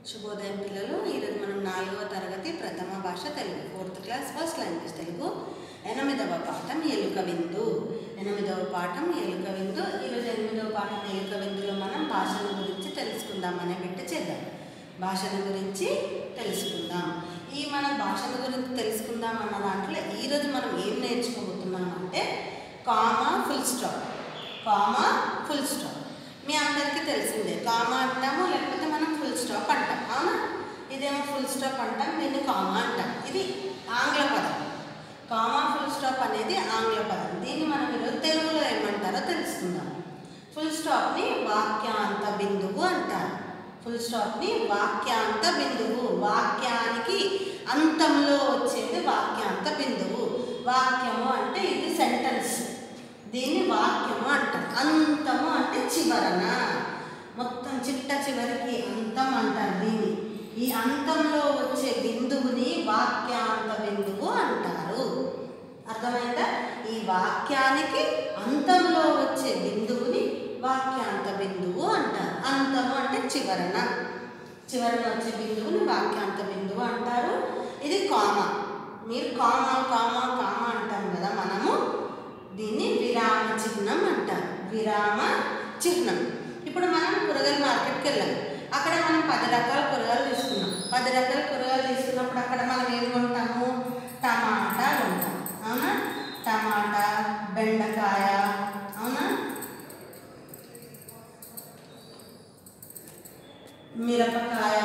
శుభోదయం పిల్లలు ఈరోజు మనం నాలుగవ తరగతి ప్రథమ భాష Telugu fourth class first language Telugu ఎనిమిదవ పాఠం ఎలుక విందు ఎనిమిదవ పాఠం ఎలుక విందు ఈరోజు ఎనిమిదవ పాఠం ఎలుక విందులో మనం భాషల గురించి తెలుసుకుందాం అనే బిట్ట చేద్దాం భాషల గురించి తెలుసుకుందాం ఈ మన భాషల గురించి తెలుసుకుందాం అన్న దాంట్లో ఈరోజు మనం ఏం నేర్చుకోబోతున్నాం అంటే comma full stop comma full stop మీ అందరికీ తెలిసిందే కామా అంటాము లేకపోతే మనం ఫుల్ స్టాప్ అంటాం అవునా ఇదేమో ఫుల్ స్టాప్ అంటాం దీన్ని కామా అంటాం ఇది ఆంగ్ల పదం కామా ఫుల్ స్టాప్ అనేది ఆంగ్ల పదం దీన్ని మనం ఈరోజు తెలుగులో ఏమంటారో తెలుసుకుందాం ఫుల్ స్టాప్ని వాక్యాంత బిందువు అంటారు ఫుల్ స్టాప్ని వాక్యాంత బిందువు వాక్యానికి అంతంలో వచ్చేది వాక్యాంత బిందువు వాక్యము అంటే ఇది సెంటెన్స్ దీన్ని వాక్యము అంటారు అంతము అంటే చివరన మొత్తం చిట్ట చివరికి అంతం అంటారు దీన్ని ఈ అంతంలో వచ్చే బిందువుని వాక్యాంత బిందువు అంటారు అర్థమైందా ఈ వాక్యానికి అంతంలో వచ్చే బిందువుని వాక్యాంత బిందువు అంటారు అంతము అంటే చివరన చివరన వచ్చే బిందువుని వాక్యాంత బిందువు అంటారు ఇది కామ మీరు కామ కామ కామ అంటాం కదా మనము దీన్ని విరామ చిహ్నం అంటారు విరామ చిహ్నం ఇప్పుడు మనం కూరగాయల మార్కెట్కి వెళ్ళాం అక్కడ మనం పది రకాల కూరగాయలు తీసుకున్నాం పది రకాల కూరగాయలు తీసుకున్నప్పుడు అక్కడ మనం ఏం కొంటాము టమాటా కొంటాం అవునా టమాటా బెండకాయ అవునా మిరపకాయ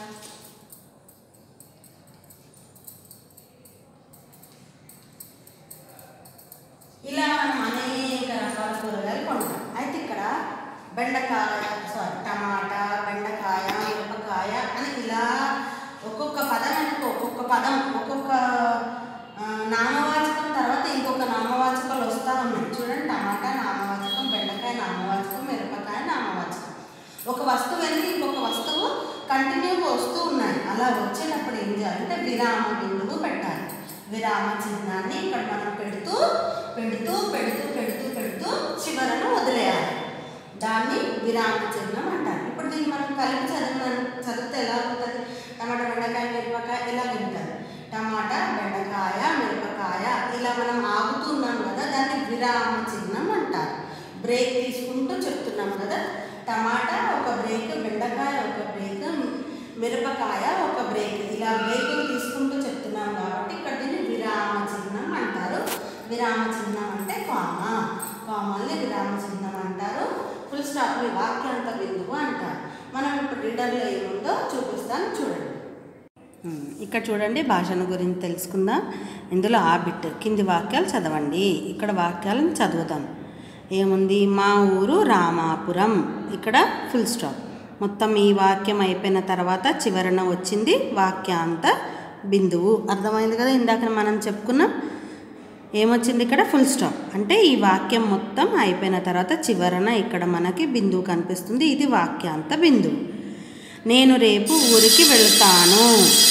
ఇలా మనం అనేక రకాల కూరగాయలు కొంటాం అయితే ఇక్కడ బెండకాయ సారీ టమాటా బెండకాయ మిరపకాయ అని ఇలా ఒక్కొక్క పదానికి ఒక్కొక్క పదం ఒక్కొక్క ఆ, నామవాచకం తర్వాత ఇంకొక నామవాచకాలు వస్తూ ఉన్నాయి చూడండి టమాటా నామవాచకం బెండకాయ నామవాచకం మిరపకాయ నామవాచకం ఒక వస్తువు వెనక ఇంకొక వస్తువు కంటిన్యూగా వస్తూ ఉన్నాయి అలా వచ్చేటప్పుడు ఏం చేయాలంటే విరామ బిందువు పెట్టాలి విరామ చిహ్నాన్ని ఇక్కడ మనం పెడుతూ పెడుతూ పెడుతూ పెడుతూ పెడుతూ చివరను వదిలేయాలి దాన్ని విరామ చిహ్నం అంటారు ఇప్పుడు దీన్ని మనం కలిపి చదివిన చదివితే ఎలా ఉంటుంది టమాటా బెండకాయ మిరపకాయ ఎలా వింటారు టమాటా బెండకాయ మిరపకాయ ఇలా మనం ఆగుతున్నాం కదా దాన్ని విరామ చిహ్నం అంటారు బ్రేక్ తీసుకుంటూ చెప్తున్నాం కదా టమాటా ఒక బ్రేక్ బెండకాయ ఒక బ్రేక్ మిరపకాయ ఒక బ్రేక్ ఇలా బ్రేకులు తీసుకుంటూ చెప్తున్నాం కాబట్టి ఇక్కడ దీన్ని విరామ చిహ్నం అంటారు విరామ చిహ్నం అంటే కామ కామల్ని విరామ చిహ్నం అంటారు ఫుల్ స్టాప్ని వాక్యాంత బిందువు అంటారు మనం ఇప్పుడు రీడర్లో ఏముందో చూపిస్తాను చూడండి ఉమ్, ఇక్కడ చూడండి భాషను గురించి తెలుసుకుందాం ఇందులో ఆ బిట్ కింది వాక్యాలు చదవండి ఇక్కడ వాక్యాలను చదువుదాం ఏముంది మా ఊరు రామాపురం ఇక్కడ ఫుల్ స్టాప్ మొత్తం ఈ వాక్యం అయిపోయిన తర్వాత చివరన వచ్చింది వాక్యాంత బిందువు అర్థమైంది కదా ఇందాక మనం చెప్పుకున్నాం ఏమొచ్చింది ఇక్కడ ఫుల్ స్టాప్ అంటే ఈ వాక్యం మొత్తం అయిపోయిన తర్వాత చివరన ఇక్కడ మనకి బిందువు కనిపిస్తుంది ఇది వాక్యాంత బిందువు నేను రేపు ఊరికి వెళ్తాను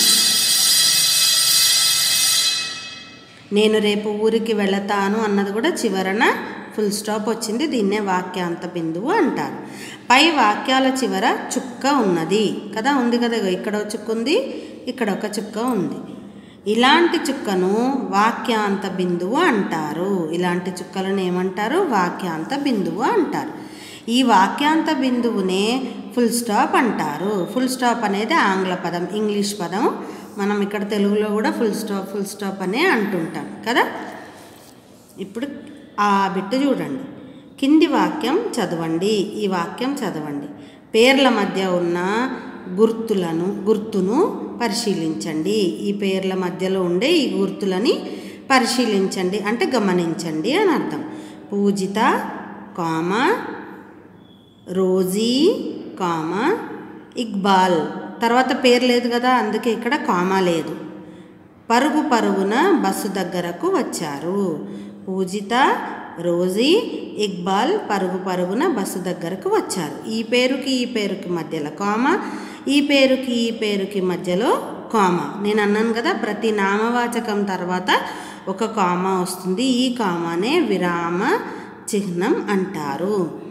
నేను రేపు ఊరికి వెళతాను అన్నది కూడా చివరన ఫుల్ స్టాప్ వచ్చింది దీన్నే వాక్యాంత బిందువు అంటారు పై వాక్యాల చివర చుక్క ఉన్నది కదా ఉంది కదా ఇగో ఇక్కడ ఒక చుక్క ఉంది ఇక్కడ ఒక చుక్క ఉంది ఇలాంటి చుక్కను వాక్యాంత బిందువు అంటారు ఇలాంటి చుక్కలను ఏమంటారు వాక్యాంత బిందువు అంటారు ఈ వాక్యాంత బిందువునే ఫుల్ స్టాప్ అంటారు ఫుల్ స్టాప్ అనేది ఆంగ్ల పదం ఇంగ్లీష్ పదం మనం ఇక్కడ తెలుగులో కూడా ఫుల్ స్టాప్ ఫుల్ స్టాప్ అనే అంటుంటాం కదా ఇప్పుడు ఆ బిట్టు చూడండి కింది వాక్యం చదవండి ఈ వాక్యం చదవండి పేర్ల మధ్య ఉన్న గుర్తులను గుర్తును పరిశీలించండి ఈ పేర్ల మధ్యలో ఉండే ఈ గుర్తులని పరిశీలించండి అంటే గమనించండి అని అర్థం పూజిత కామ రోజీ కామ ఇక్బాల్ తర్వాత పేరు లేదు కదా అందుకే ఇక్కడ కామా లేదు పరుగు పరుగున బస్సు దగ్గరకు వచ్చారు పూజిత రోజీ ఇక్బాల్ పరుగు పరుగున బస్సు దగ్గరకు వచ్చారు ఈ పేరుకి ఈ పేరుకి మధ్యలో కామ ఈ పేరుకి ఈ పేరుకి మధ్యలో కామ నేను అన్నాను కదా ప్రతి నామవాచకం తర్వాత ఒక కామ వస్తుంది ఈ కామానే విరామ చిహ్నం అంటారు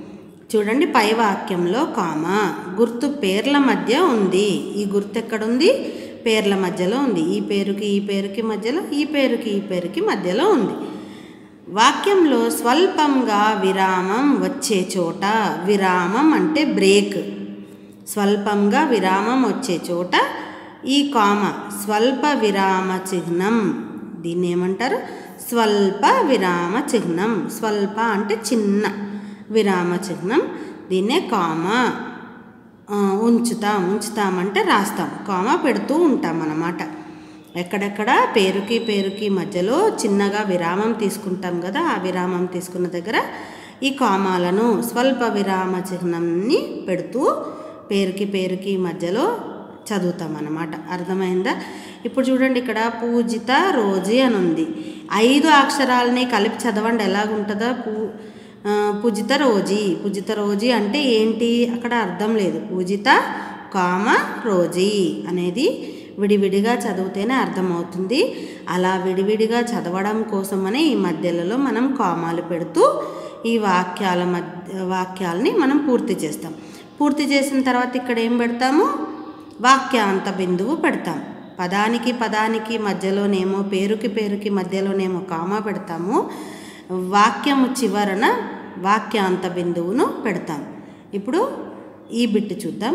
చూడండి పై వాక్యంలో కామ గుర్తు పేర్ల మధ్య ఉంది ఈ గుర్తు ఎక్కడుంది పేర్ల మధ్యలో ఉంది ఈ పేరుకి ఈ పేరుకి మధ్యలో ఈ పేరుకి ఈ పేరుకి మధ్యలో ఉంది వాక్యంలో స్వల్పంగా విరామం వచ్చే చోట విరామం అంటే బ్రేక్ స్వల్పంగా విరామం వచ్చే చోట ఈ కామ స్వల్ప విరామ చిహ్నం దీన్ని ఏమంటారు స్వల్ప విరామ చిహ్నం స్వల్ప అంటే చిన్న విరామ చిహ్నం దీన్నే కామ ఆ, ఉంచుతాం ఉంచుతామంటే రాస్తాం కామ పెడుతూ ఉంటాం అన్నమాట ఎక్కడెక్కడ పేరుకి పేరుకి మధ్యలో చిన్నగా విరామం తీసుకుంటాం కదా ఆ విరామం తీసుకున్న దగ్గర ఈ కామాలను స్వల్ప విరామ చిహ్నంని పెడుతూ పేరుకి పేరుకి మధ్యలో చదువుతాం అన్నమాట అర్థమైందా ఇప్పుడు చూడండి ఇక్కడ పూజిత రోజీ అని ఉంది ఐదు అక్షరాలని కలిపి చదవండి ఎలాగుంటుందో పూ ఆ, పూజిత రోజీ పూజిత రోజీ అంటే ఏంటి అక్కడ అర్థం లేదు పూజిత కామ రోజీ అనేది విడివిడిగా చదివితేనే అర్థమవుతుంది అలా విడివిడిగా చదవడం కోసమనే ఈ మధ్యలలో మనం కామాలు పెడుతూ ఈ వాక్యాల మధ్య వాక్యాలని మనం పూర్తి చేస్తాం పూర్తి చేసిన తర్వాత ఇక్కడ ఏం పెడతాము వాక్యాంత బిందువు పెడతాం పదానికి పదానికి మధ్యలోనేమో పేరుకి పేరుకి మధ్యలోనేమో కామా పెడతాము వాక్యము చివరన వాక్యాంత బిందువును పెడతాం ఇప్పుడు ఈ బిట్ చూద్దాం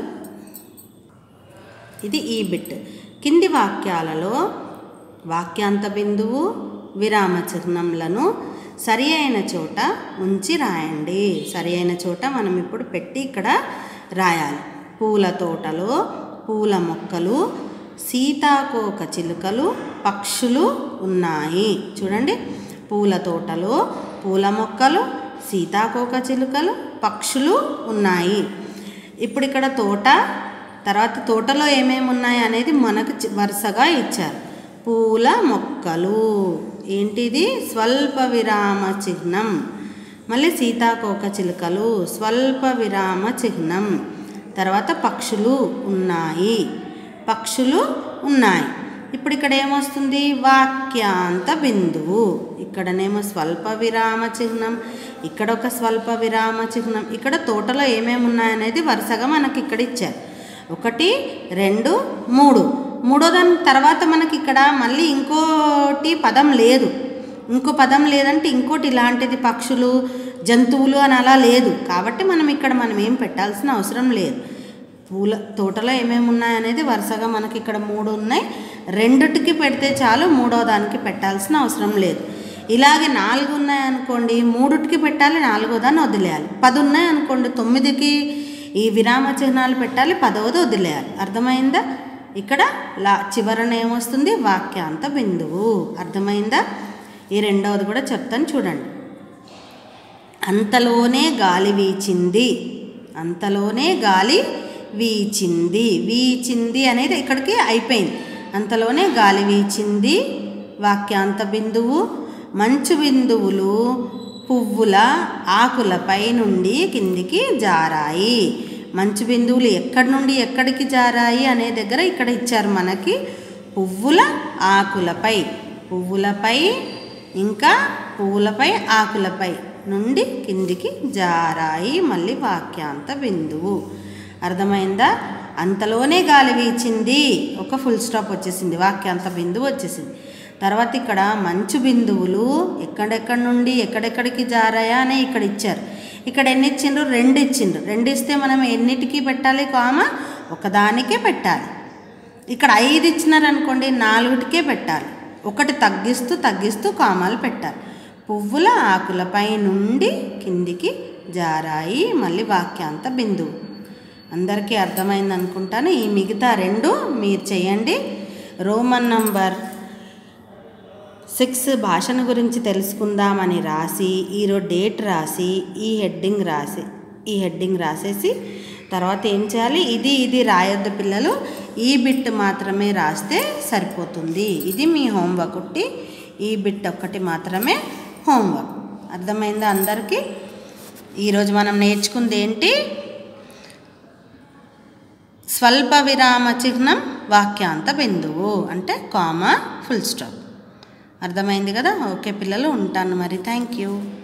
ఇది ఈ బిట్ కింది వాక్యాలలో వాక్యాంత బిందువు విరామ చిహ్నంలను సరి అయిన చోట ఉంచి రాయండి సరి అయిన చోట మనం ఇప్పుడు పెట్టి ఇక్కడ రాయాలి పూల తోటలో పూల మొక్కలు సీతాకోక చిలుకలు పక్షులు ఉన్నాయి చూడండి పూల తోటలో పూల మొక్కలు సీతాకోక చిలుకలు పక్షులు ఉన్నాయి ఇప్పుడు ఇక్కడ తోట తర్వాత తోటలో ఏమేమి ఉన్నాయి అనేది మనకు చి- వరుసగా ఇచ్చారు పూల మొక్కలు ఏంటిది స్వల్ప విరామ చిహ్నం మళ్ళీ సీతాకోక చిలుకలు స్వల్ప విరామ చిహ్నం తర్వాత పక్షులు ఉన్నాయి పక్షులు ఉన్నాయి ఇప్పుడు ఇక్కడ ఏమొస్తుంది వాక్యాంత బిందువు ఇక్కడనేమో స్వల్ప విరామ చిహ్నం ఇక్కడ ఒక స్వల్ప విరామ చిహ్నం ఇక్కడ తోటలో ఏమేమి ఉన్నాయనేది వరుసగా మనకి ఇక్కడ ఇచ్చారు ఒకటి రెండు మూడు మూడో దాని తర్వాత మనకి ఇక్కడ మళ్ళీ ఇంకోటి పదం లేదు ఇంకో పదం లేదంటే ఇంకోటి ఇలాంటిది పక్షులు జంతువులు అని అలా లేదు కాబట్టి మనం ఇక్కడ మనం ఏం పెట్టాల్సిన అవసరం లేదు పూల తోటలో ఏమేమి ఉన్నాయనేది వరుసగా మనకి ఇక్కడ మూడు ఉన్నాయి రెండిటికి పెడితే చాలు మూడో దానికి పెట్టాల్సిన అవసరం లేదు ఇలాగే నాలుగు ఉన్నాయనుకోండి మూడుటికి పెట్టాలి నాలుగో దాన్ని వదిలేయాలి పది ఉన్నాయనుకోండి తొమ్మిదికి ఈ విరామ చిహ్నాలు పెట్టాలి పదవది వదిలేయాలి అర్థమైందా ఇక్కడ లా చివరన ఏమొస్తుంది వాక్యాంత బిందువు అర్థమైందా ఈ రెండవది కూడా చెప్తాను చూడండి అంతలోనే గాలి వీచింది అంతలోనే గాలి వీచింది వీచింది అనేది ఇక్కడికి అయిపోయింది అంతలోనే గాలి వీచింది వాక్యాంత బిందువు మంచు బిందువులు పువ్వుల ఆకులపై నుండి కిందికి జారాయి మంచు బిందువులు ఎక్కడి నుండి ఎక్కడికి జారాయి అనే దగ్గర ఇక్కడ ఇచ్చారు మనకి పువ్వుల ఆకులపై పువ్వులపై ఇంకా పువ్వులపై ఆకులపై నుండి కిందికి జారాయి మళ్ళీ వాక్యాంత బిందువు అర్థమైందా అంతలోనే గాలి వీచింది ఒక ఫుల్ స్టాప్ వచ్చేసింది వాక్యాంత బిందువు వచ్చేసింది తర్వాత ఇక్కడ మంచు బిందువులు ఎక్కడెక్కడి నుండి ఎక్కడెక్కడికి జారాయా అని ఇక్కడ ఇచ్చారు ఇక్కడ ఎన్ని ఇచ్చిండ్రు రెండు ఇచ్చిండ్రు రెండు ఇస్తే మనం ఎన్నిటికి పెట్టాలి కామ ఒకదానికే పెట్టాలి ఇక్కడ ఐదు ఇచ్చినారనుకోండి నాలుగుటికే పెట్టాలి ఒకటి తగ్గిస్తూ తగ్గిస్తూ కామాలు పెట్టాలి పువ్వుల ఆకులపై నుండి కిందికి జారాయి మళ్ళీ వాక్యాంత బిందువు అందరికీ అర్థమైంది అనుకుంటాను ఈ మిగతా రెండు మీరు చేయండి రోమన్ నంబర్ సిక్స్ భాషను గురించి తెలుసుకుందామని రాసి ఈరోజు డేట్ రాసి ఈ హెడ్డింగ్ రాసి ఈ హెడ్డింగ్ రాసేసి తర్వాత ఏం చేయాలి ఇది ఇది రాయొద్దు పిల్లలు ఈ బిట్ మాత్రమే రాస్తే సరిపోతుంది ఇది మీ హోంవర్క్ ఒకటి ఈ బిట్ ఒక్కటి మాత్రమే హోంవర్క్ అర్థమైందా అందరికీ ఈరోజు మనం నేర్చుకుంది ఏంటి స్వల్ప విరామ చిహ్నం వాక్యాంత బిందువు అంటే కామా ఫుల్ స్టాప్ అర్థమైంది కదా ఓకే పిల్లలు ఉంటాను మరి థ్యాంక్ యూ